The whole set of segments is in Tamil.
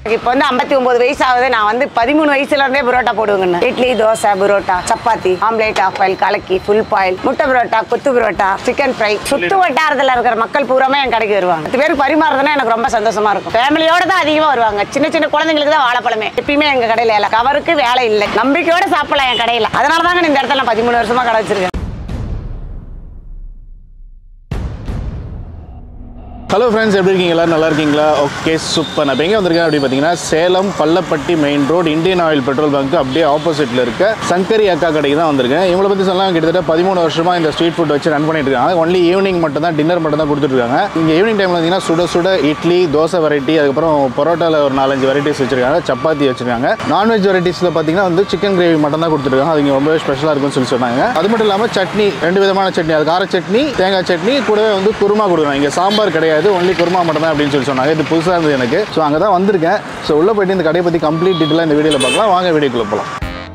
இப்போ வந்து ஐம்பத்தி ஒன்பது வயசு ஆகுது நான் வந்து பதிமூணு வயசுல இருந்தே புரோட்டா போடுவேங்கண்ணா idli dosa parotta chapati omelette half boil கலக்கி ஃபுல் பாயில் முட்டை புரோட்டா கொத்து புரோட்டா சிக்கன் ஃப்ரை சுத்து வட்டாரத்தில் இருக்கிற மக்கள் பூராமே என் கடைக்கு வருவாங்க பத்து பேருக்கு பரிமாறுறதுனா எனக்கு ரொம்ப சந்தோஷமா இருக்கும் ஃபேமிலியோட தான் அதிகமாக வருவாங்க சின்ன சின்ன குழந்தைங்களுக்கு தான் வாழைப்பழமே எப்பயுமே எங்க கடையில இல்லை கவருக்கு வேலை இல்லை நம்பிக்கையோட சாப்பிடலாம் என் கடையில அதனால தாங்க இந்த இடத்துல நான் பதிமூணு வருஷமா கடை வச்சிருக்கேன் ஹலோ ஃப்ரெண்ட்ஸ் எப்படி இருக்கீங்க எல்லாரும் நல்லா இருக்கீங்களா ஓகே சூப்பர் நான் இப்போ எங்கே வந்திருக்கேன் அப்படி பார்த்தீங்கன்னா Salem Pallapatti main road Indian Oil petrol bunk அப்படியே ஆப்போசிட்டில் இருக்க சங்கரி அக்கா கடைக்கு தான் வந்திருக்கேன் இவங்களை பற்றி சொல்லலாம் கிட்டத்தட்ட பதிமூணு வருஷமா இந்த ஸ்ட்ரீட் ஃபுட் வச்சு ரன் பண்ணிட்டு இருக்காங்க ஒன்லி ஈவினிங் மட்டும் தான் டின்னர் மட்டும் தான் கொடுத்துட்ருக்காங்க இங்கே ஈவினிங் டைமில் பார்த்தீங்கன்னா சுட சுட இட்லி தோசை வெரைட்டி அதுக்கப்புறம் பரோட்டாவில் ஒரு நாலஞ்சு வெரைட்டிஸ் வச்சிருக்காங்க சப்பாத்தி வச்சிருக்காங்க நான்வெஜ் வெரைட்டிஸில் பார்த்தீங்கன்னா வந்து சிக்கன் கிரேவி மட்டும் தான் கொடுத்துருக்காங்க அது இங்கே ரொம்பவே ஸ்பெஷலாக இருக்கும்னு சொல்லி சொன்னாங்க அது மட்டும் இல்லாமல் சட்னி ரெண்டு விதமான சட்னி அது கார சட்னி தேங்காய் சட்னி கூடவே வந்து குருமா கொடுக்குறாங்க இங்கே சாம்பார் கிடையாது ஒன்லி குருமா மட்டும் தான் அப்படின்னு சொல்லி சொன்னாங்க இது புதுசாக இருந்தது எனக்கு ஸோ அங்கே தான் வந்திருக்கேன் ஸோ உள்ளே போயிட்டு இந்த கடையை பற்றி கம்ப்ளீட் டீட்டெயிலாக இந்த வீடியோவில் பார்க்கலாம் வாங்க வீடியோக்குள்ளே போகலாம்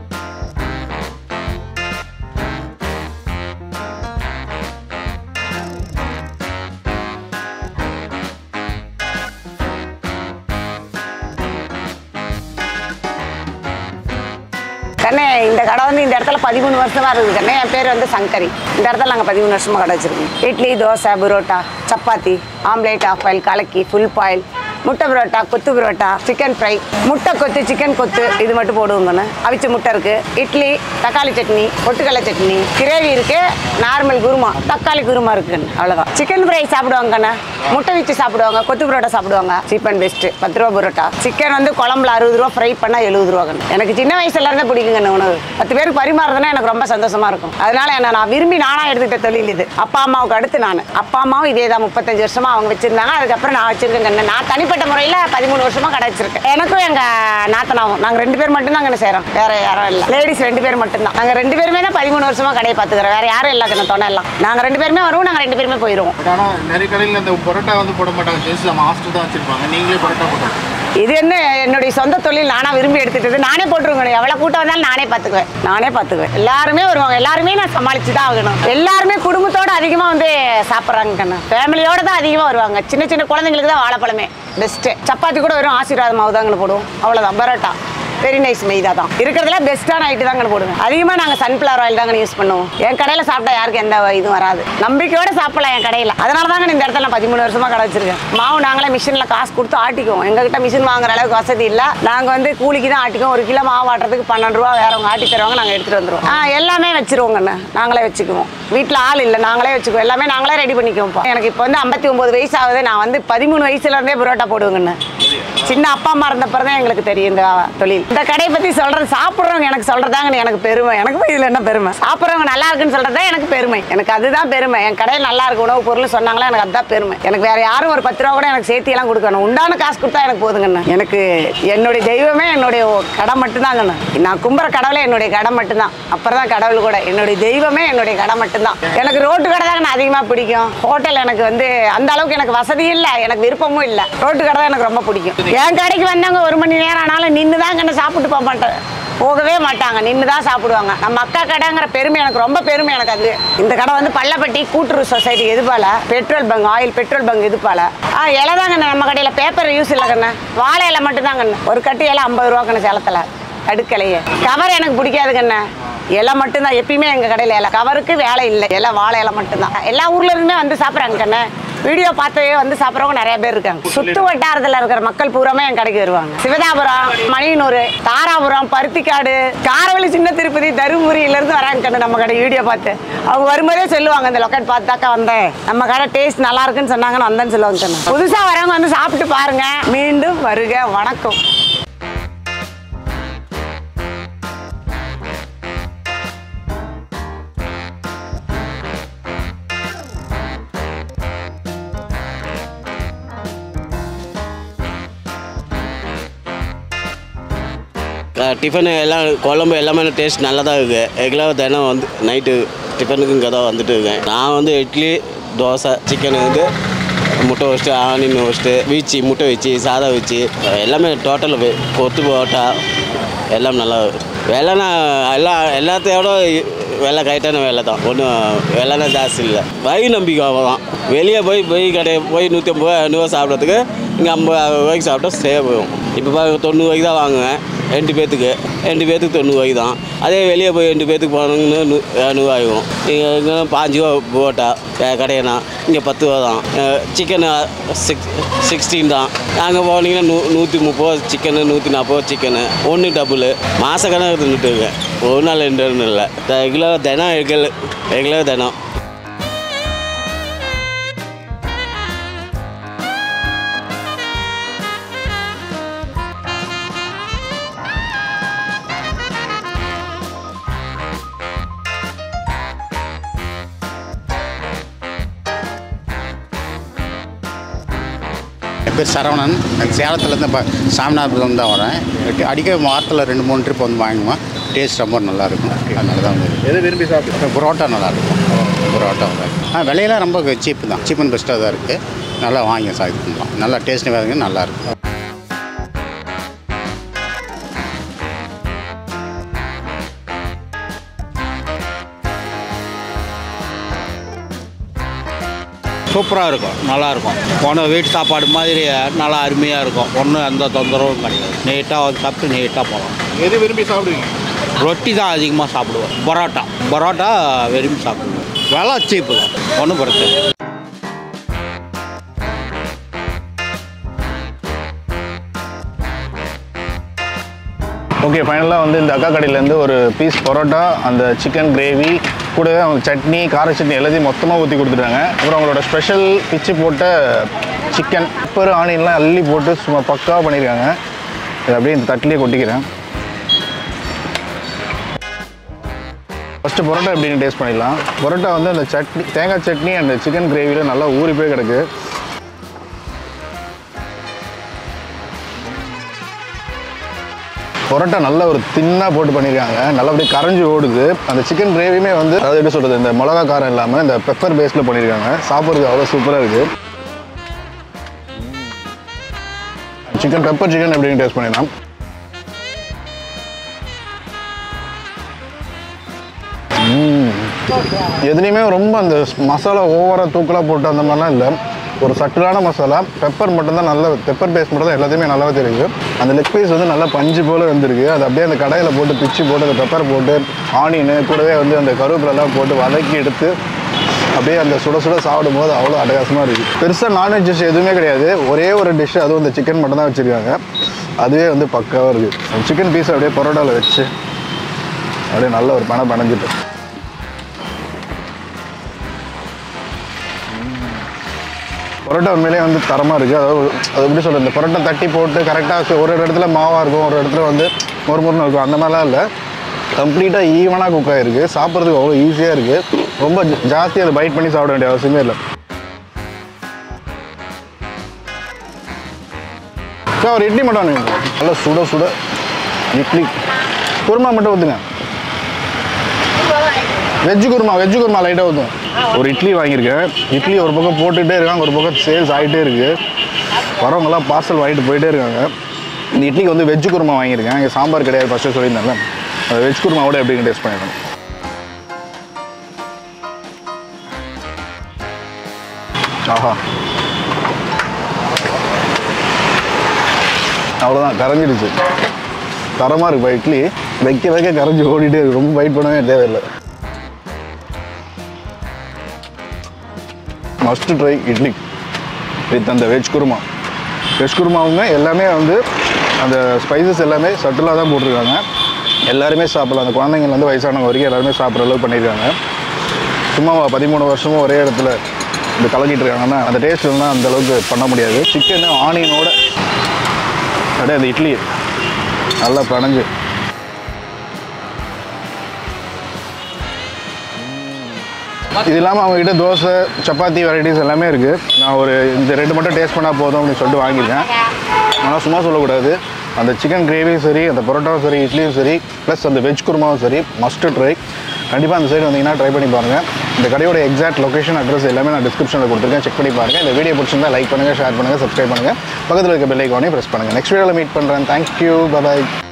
கண்ணே இந்த கடை வந்து இந்த இடத்துல பதிமூணு வருஷமா இருக்குது கண்ணே என் பேர் வந்து சங்கரி இந்த இடத்துல நாங்கள் பதிமூணு வருஷமா கடை வச்சிருக்கோம் idli dosa parotta chapati omelette half boil கலக்கி ஃபுல் பாயில் முட்டை புரோட்டா கொத்து புரோட்டா சிக்கன் ஃப்ரை முட்டை கொத்து சிக்கன் கொத்து இது மட்டும் போடுவோங்கண்ணே அவிச்ச முட்டை இருக்கு இட்லி தக்காளி சட்னி பொட்டுக்கடலை சட்னி கிரேவி இருக்கு நார்மல் குருமா தக்காளி குருமா இருக்குன்னு அவ்வளோதான் சிக்கன் ஃப்ரை சாப்பிடுவாங்கண்ணே முட்டை வச்சு சாப்பிடுவாங்க கொத்து புரோட்டா சாப்பிடுவாங்க சீப் அண்ட் பெஸ்ட் பத்து ரூபா புரோட்டா சிக்கன் வந்து குழம்புல அறுபது ரூபா ஃப்ரை பண்ணா எழுபது ரூபா கண்ணு. எனக்கு சின்ன வயசுல இருந்தே பிடிக்குங்க இந்த உணவு பத்து பேருக்கு பரிமாறுறதுனா எனக்கு ரொம்ப சந்தோஷமா இருக்கும் அதனால என்ன நான் விரும்பி நானா எடுத்துக்கிட்ட தொழில் இது அப்பா அம்மாவுக்கு அடுத்து நான் அப்பா அம்மாவும் இதே தான் முப்பத்தஞ்சு வருஷமா அவங்க வச்சிருந்தாங்க அதுக்கப்புறம் நான் வச்சிருக்கேன் கண்ணு. நான் தனிப்பட்ட முறையில் பதிமூணு வருஷமா கடை வச்சிருக்கேன் எனக்கும் எங்க நாத்தனாவும் நாங்க ரெண்டு பேர் மட்டும் தான் செய்றோம் வேற யாரும் இல்லை லேடிஸ் ரெண்டு பேர் மட்டும் தான் நாங்க ரெண்டு பேருமே தான் பதிமூணு வருஷமா கடையை பார்த்துக்கிறோம் வேற யாரும் இல்லை கண்ணு துணை எல்லாம் நாங்க ரெண்டு பேருமே வருவோம் நாங்க ரெண்டு பேருமே போயிடுவோம் பட் ஆனால் நிறைய கடையில் இந்த பரோட்டா வந்து போட மாட்டாங்க ஜென்ஸ் நம்ம ஹாஸ்டல் தான் வச்சிருப்பாங்க நீங்களே பரோட்டா போட்டோம் இது என்ன என்னுடைய சொந்த தொழில் நானா விரும்பி எடுத்துட்டது நானே போட்டுருவேன் எவ்வளவு கூட்டம் வந்தாலும் நானே பார்த்துக்குவேன் நானே பார்த்துக்குவேன் எல்லாருமே வருவாங்க எல்லாருமே நான் சமாளிச்சு தான் ஆகணும் எல்லாருமே குடும்பத்தோட அதிகமாக வந்து சாப்பிட்றாங்க கண்ணா ஃபேமிலியோட தான் அதிகமாக வருவாங்க சின்ன சின்ன குழந்தைங்களுக்கு தான் வாழைப்பழமே பெஸ்ட்டு சப்பாத்தி கூட வெறும் ஆசீர்வாதம் மாவு தாங்கன்னு போடுவோம் அவ்வளோதான் பரோட்டா வெரி நைஸ் மெய்தா தான் இருக்கிறதுல பெஸ்ட்டான ஐட்டு தாங்க போடுவேன் அதிகமாக நாங்கள் சன்ஃப்ளவர் ஆயில் தாங்க யூஸ் பண்ணுவோம் என் கடையில் சாப்பிட்டா யாருக்கும் எந்த இதுவும் வராது நம்பிக்கையோட சாப்பிடலாம் என் கடையில் அதனால தாங்க இந்த இடத்துல நான் பதிமூணு வருஷமா கடை வச்சிருக்கேன் மாவு நாங்களே மிஷினில் காசு கொடுத்து ஆட்டிக்குவோம் எங்ககிட்ட மிஷின் வாங்குற அளவுக்கு வசதி இல்லை நாங்கள் வந்து கூலிக்கு தான் ஆட்டிக்குவோம் ஒரு கிலோ மாவு ஆட்டுறதுக்கு பன்னெண்டு ரூபா வேறவங்க ஆட்டி தருவாங்க நாங்கள் எடுத்துகிட்டு வந்துருவோம் ஆ எல்லாமே வச்சிருவோங்கண்ணே நாங்களே வச்சுக்குவோம் வீட்டில் ஆள் இல்லை நாங்களே வச்சுக்குவோம் எல்லாமே நாங்களே ரெடி பண்ணிக்குவோம் எனக்கு இப்போ வந்து ஐம்பத்தி ஒம்பது வயசு ஆகுது நான் வந்து பதிமூணு வயசுல இருந்தே புரோட்டா போடுவேங்கண்ணே சின்ன அப்பா அம்மா இருந்தப்பறம் தான் எங்களுக்கு தெரியும் இந்த தொழில் இந்த கடையை பத்தி சொல்றது சாப்பிட்றவங்க எனக்கு சொல்றதாங்க எனக்கு பெருமை எனக்கு போய் இதுல என்ன பெருமை சாப்பிட்றவங்க நல்லா இருக்குன்னு சொல்றது தான் எனக்கு பெருமை எனக்கு அதுதான் பெருமை என் கடையில் நல்லா இருக்கு உணவு பொருள் சொன்னாங்களா எனக்கு அதுதான் பெருமை எனக்கு வேற யாரும் ஒரு பத்து ரூபா கூட எனக்கு சேர்த்தி எல்லாம் கொடுக்கணும் உண்டான காசு கொடுத்தா எனக்கு போதுங்கண்ணா எனக்கு என்னுடைய தெய்வமே என்னுடைய கடை மட்டும்தாங்கண்ணா நான் கும்புற கடவுளே என்னுடைய கடை மட்டும்தான் அப்புறம் தான் கடவுள் கூட என்னுடைய தெய்வமே என்னுடைய கடை மட்டும்தான் எனக்கு ரோட்டு கடை தாங்க அதிகமாக பிடிக்கும் ஹோட்டல் எனக்கு வந்து அந்த அளவுக்கு எனக்கு வசதி இல்லை எனக்கு விருப்பமும் இல்லை ரோட்டு கடை தான் எனக்கு ரொம்ப பிடிக்கும் என் கடைக்கு வந்தவங்க ஒரு மணி நேரம் ஆனாலும் நின்று தான் கண்ணு சாப்பிட்டு போக மாட்டேன் போகவே மாட்டாங்க நின்று தான் சாப்பிடுவாங்க நம்ம அக்கா கடைங்கிற பெருமை எனக்கு ரொம்ப பெருமை எனக்கு அது இந்த கடை வந்து பள்ளப்பட்டி கூட்டுறவு சொசைட்டி எதுபால petrol bunk oil petrol bunk எதுபால ஆ இலை தாங்க நம்ம கடையில் பேப்பர் யூஸ் இல்லை கண்ணு வாழை இலை மட்டும் தான் கண்ணு ஒரு கட்டு இலை ஐம்பது ரூபா கண்ணு சேலத்தில் அடுக்கலையே கவர் எனக்கு பிடிக்காது கண்ணு இலை மட்டும்தான் எப்பயுமே எங்கள் கடையில் இலை கவருக்கு வேலை இல்லை இலை வாழை இலை மட்டும்தான் எல்லா ஊர்ல இருந்துமே வந்து சாப்பிட்றாங்க கண்ணு வீடியோ பார்த்து வந்து சாப்பிட்றவங்க நிறைய பேர் இருக்காங்க சுத்து வட்டாரத்தில் இருக்கிற மக்கள் பூராமே என் கடைக்கு வருவாங்க சிவதாபுரம் மணியனூர் தாராபுரம் பருத்திக்காடு காரவழி சின்ன திருப்பதி தருமபுரியில இருந்து வராங்க கண்ணு நம்ம கடை வீடியோ பார்த்து அவங்க வரும்போதே சொல்லுவாங்க இந்த லொக்கேட் பார்த்தாக்கா வந்தேன் நம்ம கடை டேஸ்ட் நல்லா இருக்குன்னு சொன்னாங்கன்னு வந்தேன்னு சொல்லுவாங்க கண்ணு புதுசாக வரவங்க வந்து சாப்பிட்டு பாருங்க மீண்டும் வருக வணக்கம் டிஃபனு எல்லாம் குழம்பு எல்லாமே டேஸ்ட் நல்லா தான் இருக்குது ரெகுலராக தினம் வந்து நைட்டு டிஃபனுக்கு இங்கே தான் வந்துட்டு இருக்கேன் நான் வந்து இட்லி தோசை சிக்கன் வந்து முட்டை வச்சுட்டு ஆனியன் வச்சுட்டு வீச்சு முட்டை வச்சு சாதம் வச்சு எல்லாமே டோட்டல் கொத்து போட்டா எல்லாம் நல்லா விலைனா எல்லாம் எல்லாத்தையோட விலை கரெக்டான விலை தான் ஒன்றும் விலைனா ஜாஸ்தி இல்லை வழி நம்பிக்கை தான் வெளியே போய் போய் கடை போய் நூற்றி ஐம்பது ரூபா நூறுவா சாப்பிட்றதுக்கு இங்கே ஐம்பது ரூபாய்க்கு சாப்பிட்டா சேவ் போகும் இப்போ பாருங்க தொண்ணூறுவாய்க்கு தான் வாங்குவேன் ரெண்டு பேர்த்துக்கு ரெண்டு பேர்த்துக்கு தொண்ணூறுவாய்க்கு தான் அதே வெளியே போய் ரெண்டு பேர்த்துக்கு போனோம்னு நூ நூறுவாயும் இங்கே பாஞ்சு ரூபா போட்டா கடையனா இங்கே பத்து ரூபா தான் சிக்கன் சிக்ஸ் சிக்ஸ்டீன் தான் அங்கே போனீங்கன்னா நூ நூற்றி முப்பது ரூபா சிக்கனு நூற்றி நாற்பது ரூபா சிக்கனு ஒன்று டபுள் மாதக்கணக்கு தின்னுட்டு இருக்கேன் ஒரு நாள் ரெண்டு நாள் இல்லை ரெகுலர் தினம் ரெகுலர் ரெகுலர் தினம் என் பேர் சரவணன் நான் சேலத்துலேருந்து இப்போ சாமிநாதபுரம் தான் வரேன் அடிக்க வாரத்தில் ரெண்டு மூணு ட்ரிப் வந்து வாங்குவேன் டேஸ்ட் ரொம்ப நல்லாயிருக்கும் அதனால தான் வந்து எதை விரும்பி சாப்பிட்டு இப்போ புரோட்டா நல்லாயிருக்கும் புரோட்டா வந்து ஆ விலையெல்லாம் ரொம்ப சீப்பு தான் சீப் அண்ட் பெஸ்ட்டாக தான் இருக்குது நல்லா வாங்கி சாப்பிடலாம் நல்லா டேஸ்ட் வேறுங்க நல்லாயிருக்கும் சூப்பராக இருக்கும் நல்லாயிருக்கும் போன வீட்டு சாப்பாடு மாதிரி நல்லா அருமையாக இருக்கும் ஒன்றும் எந்த தொந்தரவும் கிடையாது நீட்டாக வந்து சாப்பிட்டு நீட்டாக போகலாம் எது விரும்பி சாப்பிடுவீங்க ரொட்டி தான் அதிகமாக சாப்பிடுவேன் பரோட்டா பரோட்டா விரும்பி சாப்பிடுவேன் விலை சீப்பு தான் ஒன்றும் பிரச்சனை இல்லை. ஓகே ஃபைனலாக வந்து இந்த அக்கா கடையிலேருந்து ஒரு பீஸ் பரோட்டா அந்த சிக்கன் கிரேவி கூடவே அவங்க சட்னி கார சட்னி எல்லாத்தையும் மொத்தமாக ஊற்றி கொடுத்துட்டாங்க அப்புறம் அவங்களோட ஸ்பெஷல் பிச்சு போட்ட சிக்கன் பெப்பர் ஆனியன்லாம் அள்ளி போட்டு சும்மா பக்காவாக பண்ணியிருக்காங்க இதை அப்படியே இந்த தட்டிலே கொட்டிக்கிறேன் ஃபஸ்ட்டு பரோட்டா எப்படின்னு டேஸ்ட் பண்ணிடலாம் பரோட்டா வந்து அந்த சட்னி தேங்காய் சட்னி அந்த சிக்கன் கிரேவியில் நல்லா ஊறி போய் கிடக்கு பரோட்டா நல்ல ஒரு தின்னாக போட்டு பண்ணியிருக்காங்க நல்லபடியாக கரைஞ்சி ஓடுது அந்த சிக்கன் கிரேவியுமே வந்து அதாவது எப்படி சொல்கிறது இந்த மிளகா காரம் இல்லாமல் இந்த பெப்பர் பேஸில் பண்ணியிருக்காங்க சாப்பிட்றதுக்கு அவ்வளோ சூப்பராக இருக்குது சிக்கன் பெப்பர் சிக்கன் எப்படின்னு டேஸ்ட் பண்ணிடலாம் ம். எதுலேயுமே ரொம்ப அந்த மசாலா ஓவராக தூக்கலாக போட்டு அந்த மாதிரிலாம் இல்லை ஒரு சட்டிலான மசாலா பெப்பர் மட்டும்தான் நல்ல பெப்பர் பேஸ்ட் மட்டும் தான் எல்லாத்தையுமே நல்லாவே தெரியுது அந்த லெக் பீஸ் வந்து நல்லா பஞ்சு போல் வந்திருக்கு அது அப்படியே அந்த கடையில் போட்டு பிச்சு போட்டு அந்த பெப்பர் போட்டு ஆனியனு கூடவே வந்து அந்த கருவேப்பிலெல்லாம் போட்டு வதக்கி எடுத்து அப்படியே அந்த சுட சுட சாப்பிடும் போது அவ்வளோ அட்டகாசமாக இருக்குது பெருசாக நான்வெஜ் டிஷ் எதுவுமே கிடையாது ஒரே ஒரு டிஷ் அதுவும் இந்த சிக்கன் மட்டும் தான் வச்சுருக்காங்க அதுவே வந்து பக்காவாக இருக்குது சிக்கன் பீஸ் அப்படியே பரோட்டாவில் வச்சு அப்படியே நல்ல ஒரு பணம் பணஞ்சிட்டு பரோட்டா உண்மையிலேயே வந்து தரமாக இருக்குது அதாவது அது எப்படி சொல்கிறது இந்த பரோட்டா தட்டி போட்டு கரெக்டாக ஒரு ஒரு இடத்துல மாவாக இருக்கும் ஒரு இடத்துல வந்து ஒரு முருன்னு இருக்கும் அந்த மாதிரிலாம் இல்லை கம்ப்ளீட்டாக ஈவனாக குக் ஆகிருக்கு சாப்பிட்றதுக்கு அவ்வளோ ஈஸியாக இருக்குது ரொம்ப ஜாஸ்தி அதை பைட் பண்ணி சாப்பிட வேண்டிய அவசியமே இல்லை சார் ஒரு இட்லி மட்டும் வேணும் நல்லா சுட சுட இட்லி குருமா மட்டும் ஊற்றுங்க வெஜ்ஜு குருமா வெஜ்ஜு குருமா லைட்டாக ஊற்றும் ஒரு இட்லி வாங்கியிருக்கேன் இட்லி ஒரு பக்கம் போட்டுகிட்டே இருக்காங்க ஒரு பக்கம் சேல்ஸ் ஆகிட்டே இருக்குது வரவங்கெல்லாம் பார்சல் வாங்கிட்டு போயிட்டே இருக்காங்க இந்த இட்லிக்கு வந்து வெஜ்ஜு குருமா வாங்கியிருக்கேன் இங்கே சாம்பார் கிடையாது ஃபஸ்ட்டு சொல்லியிருந்தேன்ல அந்த வெஜ் குருமாவோட எப்படின்னு டேஸ்ட் பண்ணிடுறேன் ஆஹா அவ்வளோதான் கரைஞ்சிடுச்சு தரமாக இருக்குப்பா இட்லி வைக்க வைக்க கரைஞ்சி ஓடிட்டே இருக்கு ரொம்ப பைட் பண்ணவே தேவையில்லை மஸ்ட் ட்ரை இட்லி வித் அந்த வெஜ் குருமா வெஜ் குருமாவுங்க எல்லாமே வந்து அந்த ஸ்பைசஸ் எல்லாமே சட்டிலாக தான் போட்டிருக்காங்க எல்லாருமே சாப்பிடலாம் அந்த குழந்தைங்கள்லேருந்து வயசானவங்க வரைக்கும் எல்லாருமே சாப்பிட்ற அளவுக்கு பண்ணியிருக்காங்க சும்மா பதிமூணு வருஷமும் ஒரே இடத்துல இந்த கலக்கிட்டு இருக்காங்கன்னா அந்த டேஸ்ட் இல்லைனா அந்த அளவுக்கு பண்ண முடியாது சிக்கனு ஆனியனோட அப்படியே அந்த இட்லி நல்லா பனஞ்சு இது இல்லாமல் அவங்ககிட்ட தோசை சப்பாத்தி வெரைட்டிஸ் எல்லாமே இருக்குது நான் ஒரு இந்த ரெண்டு மட்டும் டேஸ்ட் பண்ணால் போதும் அப்படின்னு சொல்லிட்டு வாங்கியிருக்கேன் ஆனால் சும்மா சொல்லக்கூடாது அந்த சிக்கன் கிரேவியும் சரி அந்த பரோட்டாவும் சரி இட்லியும் சரி ப்ளஸ் அந்த வெஜ் குருமாவும் சரி மஸ்ட் ட்ரை கண்டிப்பாக அந்த சைடு வந்தீங்கன்னா ட்ரை பண்ணி பாருங்கள் இந்த கடையோட எக்ஸாக்ட் லொகேஷன் அட்ரஸ் எல்லாமே நான் டிஸ்கிரிப்ஷனில் கொடுத்துருக்கேன் செக் பண்ணி பாருங்கள் இந்த வீடியோ பிடிச்சிருந்தா லைக் பண்ணுங்கள் ஷேர் பண்ணுங்கள் சப்ஸ்கிரைப் பண்ணுங்கள் பக்கத்தில் இருக்க பெல் ஐக்கானே ப்ரெஸ் பண்ணுங்கள் நெக்ஸ்ட் வீடியோவில் மீட் பண்ணுறேன் தேங்க்யூ பாய்